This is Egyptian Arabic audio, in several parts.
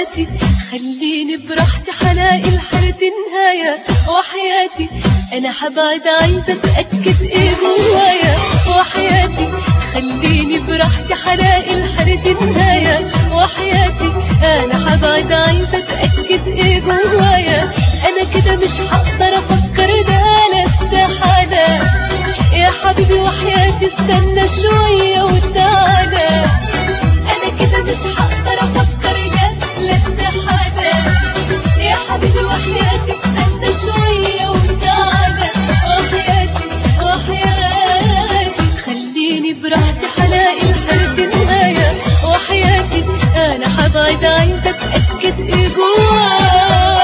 وحياتي خليني براحتي حلاقي الحرد نهاية وحياتي انا حبعد عايزة اتأكد ايه جوايا وحياتي خليني براحتي حلاقي الحرد نهاية وحياتي انا حبعد عايزة اتأكد ايه جوايا انا كده مش هقدر افكر لا لا استحالة يا حبيبي وحياتي استنى شوية وتعالى انا كده مش هقدر افكر لا لا استحالة يا حبيبي وحياتي استنى شوية وتعالى وحياتي وحياتي خليني براحتي حلاقي الحرد نهاية وحياتي انا حبعد عايزة اتأكد ايه جوايا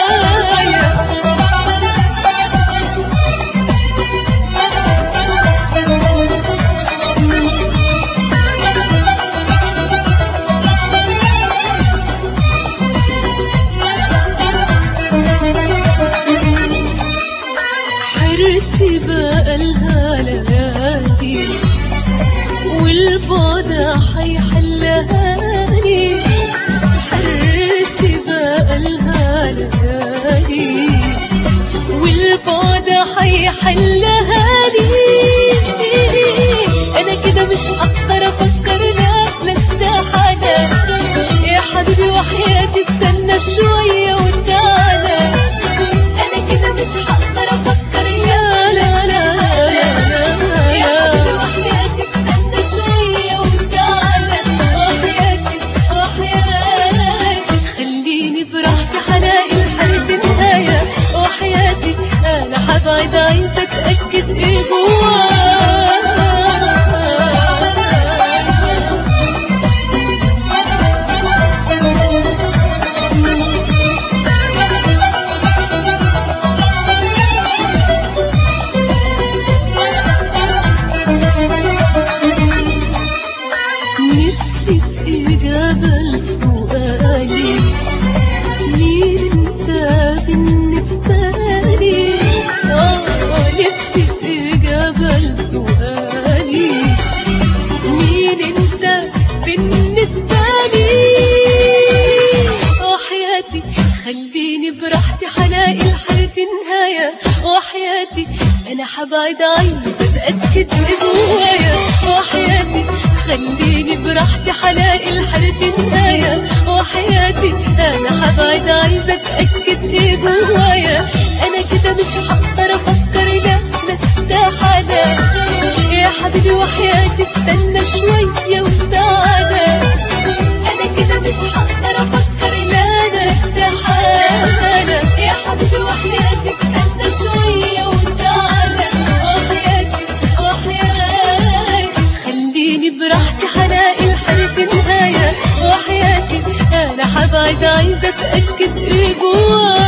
حيرتي بقى لها ليالي والبعد حيحلها لي حيرتي بقى لها ليالي والبعد حيحلها لي انا كده مش هقدر افكر لا لا استحالة يا حبيبي وحياتي استنى شوية وتعالى انا كده مش هقدر افكر لا لا لا لا يا حبيبي وحياتي استنى شوية وتعالى وحياتي وحياتي خليني براحتي حلاقي الحرد نهاية وحياتي انا حبعد عايزة اتأكد ايه جوايا نفسي في إجابة لسؤالي مين انت بالنسبة لي آه نفسي في إجابة لسؤالي مين انت بالنسبة لي وحياتي خليني براحتي حلاقي الحرد نهاية وحياتي انا حبعد عايزة اتأكد اللي جوايا وحياتي خليني براحتي حلاقي الحرد نهاية وحياتي انا حبعد عايزة اتأكد ايه جوايا انا كده مش هقدر افكر لا لا استحالة يا حبيبي وحياتي استنى شوية وتعالى انا كده مش هقدر افكر لا لا استحالة يا حبيبي وحياتي استنى شوية وتعالى وحياتي وحياتي خليني براحتي حلاقي الحرد نهاية وحياتي انا حبعد عايزة اتأكد ايه جوايا